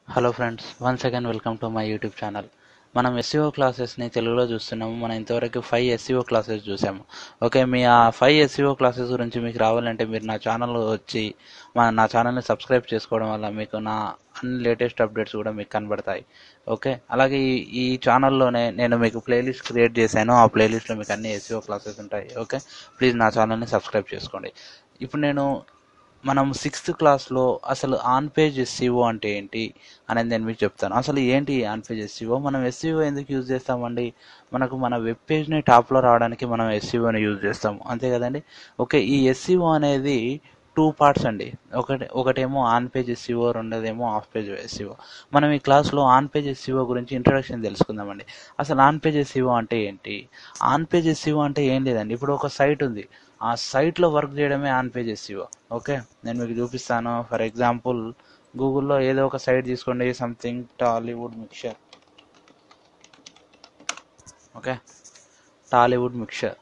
hello friends once again welcome to my YouTube channel మనం SEO క్లాసెస్ని తెలుగులో చూస్తున్నాము మనం ఇంతవరకు ఫైవ్ ఎస్సీఓ క్లాసెస్ చూసాము ఓకే మీ ఆ ఫైవ్ ఎస్సీఓ క్లాసెస్ గురించి మీకు రావాలంటే మీరు నా ఛానల్ వచ్చి మా నా ఛానల్ని సబ్స్క్రైబ్ చేసుకోవడం వల్ల మీకు నా అన్ని లేటెస్ట్ అప్డేట్స్ కూడా మీకు కనబడతాయి ఓకే అలాగే ఈ ఈ ఛానల్లోనే నేను మీకు ప్లేలిస్ట్ క్రియేట్ చేశాను ఆ ప్లేలిస్ట్లో మీకు అన్ని ఎస్సీఓ క్లాసెస్ ఉంటాయి ఓకే ప్లీజ్ నా ఛానల్ని సబ్స్క్రైబ్ చేసుకోండి ఇప్పుడు నేను మనం సిక్స్త్ క్లాస్లో అసలు ఆన్ పేజ్ ఎస్సీఓ అంటే ఏంటి అనేది నేను మీకు చెప్తాను అసలు ఏంటి ఆన్ పేజ్ ఎస్సీఓ మనం ఎస్సీఓ ఎందుకు యూజ్ చేస్తామండి మనకు మన వెబ్ పేజ్ని టాప్లో రావడానికి మనం ఎస్సీఓని యూజ్ చేస్తాము అంతే కదండి ఓకే ఈ ఎస్సీఓ అనేది టూ పార్ట్స్ అండి ఒకటి ఒకటేమో ఆన్ పేజ్ ఎస్సీఓ రెండోదేమో ఆఫ్ పేజ్ ఎస్సీఓ మనం ఈ క్లాస్లో ఆన్ పేజ్ ఎస్సీఓ గురించి ఇంట్రడక్షన్ తెలుసుకుందామండి అసలు ఆన్ పేజ్ ఎస్సీఓ అంటే ఏంటి ఆన్ పేజ్ ఎస్సీఓ అంటే ఏం లేదండి ఇప్పుడు ఒక సైట్ ఉంది ఆ సైట్లో వర్క్ చేయడమే ఆన్ పేజ్ ఎస్సీఓ ఓకే నేను మీకు చూపిస్తాను ఫర్ ఎగ్జాంపుల్ గూగుల్లో ఏదో ఒక సైట్ తీసుకోండి something Tollywood mixture okay Tollywood mixture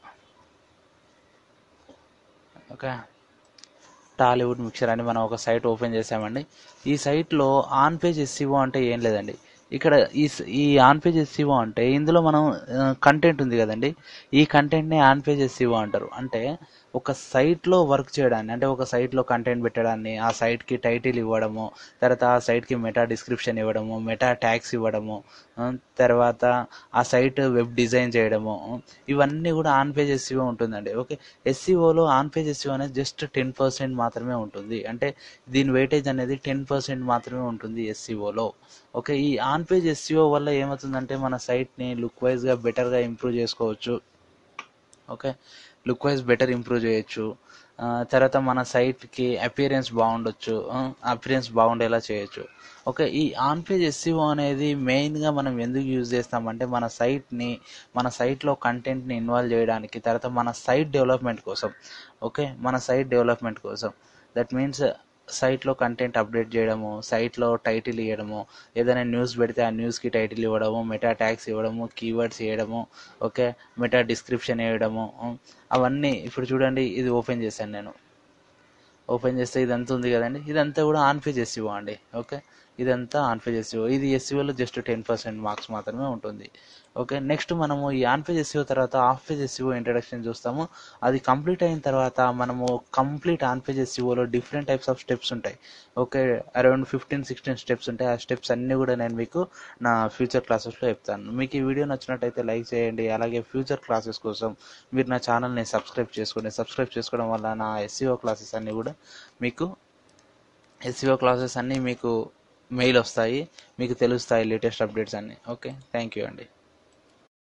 okay Tollywood mixture అని మనం ఒక సైట్ ఓపెన్ చేసామండి ఈ సైట్లో ఆన్ పేజ్ ఎస్సీఓ అంటే ఏం లేదండి ఇక్కడ ఈ స- ఈ ఆన్ పేజ్ ఎస్సీఓ అంటే ఇందులో మనం కంటెంట్ ఉంది కదండి ఈ కంటెంట్ని ఆన్ పేజ్ ఎస్సీఓ అంటారు అంటే ఒక సైట్లో వర్క్ చేయడాన్ని అంటే ఒక సైట్లో కంటెంట్ పెట్టడాన్ని ఆ సైట్కి టైటిల్ ఇవ్వడము తర్వాత ఆ సైట్కి మెటా డిస్క్రిప్షన్ ఇవ్వడము మెటా ట్యాగ్స్ ఇవ్వడము ఆ, తర్వాత ఆ సైట్ వెబ్ డిజైన్ చేయడము ఇవన్నీ కూడా ఆన్ పేజ్ ఎస్సీఓ ఉంటుందండి ఓకే ఎస్సీఓలో ఆన్ పేజ్ ఎస్సీఓ అనేది జస్ట్ టెన్ పర్సెంట్ మాత్రమే ఉంటుంది అంటే దీని వెయిటేజ్ అనేది టెన్ పర్సెంట్ మాత్రమే ఉంటుంది ఎస్సీఓలో ఓకే ఈ ఆన్ పేజ్ ఎస్సీఓ వల్ల ఏమవుతుందంటే మన సైట్ని లుక్ వైజ్గా బెటర్గా ఇంప్రూవ్ చేసుకోవచ్చు okay look wise better improve చేయొచ్చు ఆ, తర్వాత మన సైట్కి అపియరెన్స్ బాగుండొచ్చు అపియరెన్స్ బాగుండేలా చేయొచ్చు ఓకే ఈ ఆన్ పేజ్ ఎస్సీఓ అనేది మెయిన్గా మనం ఎందుకు యూజ్ చేస్తామంటే మన సైట్ని మన సైట్లో కంటెంట్ని ఇన్వాల్వ్ చేయడానికి తర్వాత మన సైట్ డెవలప్మెంట్ కోసం ఓకే మన సైట్ డెవలప్మెంట్ కోసం దట్ మీన్స్ సైట్లో కంటెంట్ అప్డేట్ చేయడము సైట్లో టైటిల్ ఇవ్వడము ఏదైనా న్యూస్ పెడితే ఆ న్యూస్కి టైటిల్ ఇవ్వడము మెటా ట్యాగ్స్ ఇవ్వడము కీవర్డ్స్ ఇవ్వడము ఓకే మెటా డిస్క్రిప్షన్ ఇవ్వడము ఉం, అవన్నీ ఇప్పుడు చూడండి ఇది ఓపెన్ చేశాను నేను ఓపెన్ చేస్తే ఇదంతా ఉంది కదండి ఇదంతా కూడా ఆన్ పేజ్ ఎస్సీఓ అండి ఓకే ఇదంతా ఆన్ పేజ్ ఎస్సీఓ ఇది ఎస్సీఓలో జస్ట్ టెన్ పర్సెంట్ మార్క్స్ మాత్రమే ఉంటుంది ఓకే నెక్స్ట్ మనము ఈ ఆన్ పేజ్ ఎస్సీఓ తర్వాత ఆఫ్ పేజ్ ఎస్సీఓ ఇంట్రడక్షన్ చూస్తాము అది కంప్లీట్ అయిన తర్వాత మనము కంప్లీట్ ఆన్ పేజ్ ఎస్సీఓలో డిఫరెంట్ టైప్స్ ఆఫ్ స్టెప్స్ ఉంటాయి okay around fifteen sixteen steps ఉంటాయి ఆ స్టెప్స్ అన్నీ కూడా నేను మీకు నా ఫ్యూచర్ క్లాసెస్లో చెప్తాను మీకు ఈ వీడియో నచ్చినట్టయితే లైక్ చేయండి అలాగే ఫ్యూచర్ క్లాసెస్ కోసం మీరు నా ఛానల్ని సబ్స్క్రైబ్ చేసుకోండి సబ్స్క్రైబ్ చేసుకోవడం వల్ల నా ఎస్సీఓ క్లాసెస్ అన్నీ కూడా మీకు ఎస్సీఓ క్లాసెస్ అన్నీ మీకు మెయిల్ వస్తాయి మీకు తెలుస్తాయి లేటెస్ట్ అప్డేట్స్ అన్నీ ఓకే థ్యాంక్ యూ అండి